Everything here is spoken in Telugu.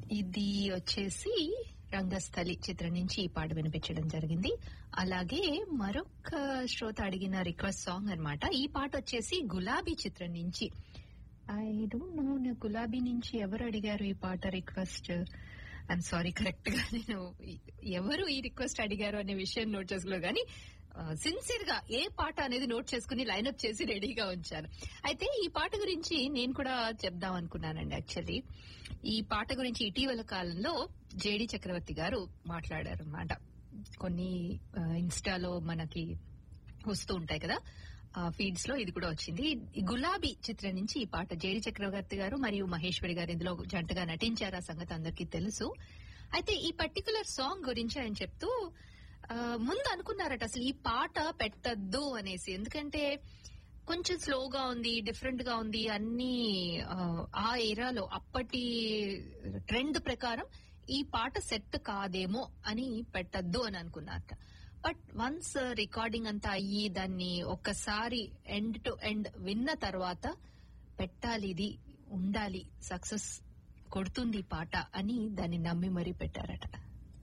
ఇది వచ్చేసి రంగస్థలి చిత్రం నుంచి ఈ పాట వినిపించడం జరిగింది అలాగే మరొక శ్రోత అడిగిన రిక్వెస్ట్ సాంగ్ అన్నమాట ఈ పాట వచ్చేసి గులాబీ చిత్రం నుంచి ఐ డోంట్ నో గులాబీ నుంచి ఎవరు అడిగారు ఈ పాట రిక్వెస్ట్ ఐఎమ్ సారీ కరెక్ట్ గా నేను ఎవరు ఈ రిక్వెస్ట్ అడిగారు అనే విషయం నోట్ చేసుకోలేదు కానీ సిన్సియర్ గా ఏ పాట అనేది నోట్ చేసుకుని లైన్అప్ చేసి రెడీగా ఉంచాను అయితే ఈ పాట గురించి నేను కూడా చెప్దాం అనుకున్నానండి యాక్చువల్లీ ఈ పాట గురించి ఇటీవల కాలంలో జేడి చక్రవర్తి గారు మాట్లాడారు అన్నమాట కొన్ని ఆ, ఇన్స్టాలో మనకి వస్తూ ఉంటాయి కదా ఆ ఫీడ్స్ లో ఇది కూడా వచ్చింది ఈ గులాబీ చిత్రం నుంచి ఈ పాట జేడి చక్రవర్తి గారు మరియు మహేశ్వరి గారు ఇందులో జంటగా నటించారు ఆ సంగతి అందరికీ తెలుసు అయితే ఈ పర్టికులర్ సాంగ్ గురించి ఆయన చెప్తూ ఆ, ముందు అనుకున్నారట అసలు ఈ పాట పెట్టద్దు అనేసి ఎందుకంటే కొంచెం స్లోగా ఉంది డిఫరెంట్ గా ఉంది అన్ని ఆ, ఆ ఏరాలో అప్పటి ట్రెండ్ ప్రకారం ఈ పాట సెట్ కాదేమో అని పెట్టద్దు అని అనుకున్నారట బట్ వన్స్ రికార్డింగ్ అంతా అయ్యి దాన్ని ఒక్కసారి ఎండ్ టు ఎండ్ విన్న తర్వాత పెట్టాలి ఇది ఉండాలి సక్సెస్ కొడుతుంది ఈ పాట అని దాన్ని నమ్మి మరీ పెట్టారట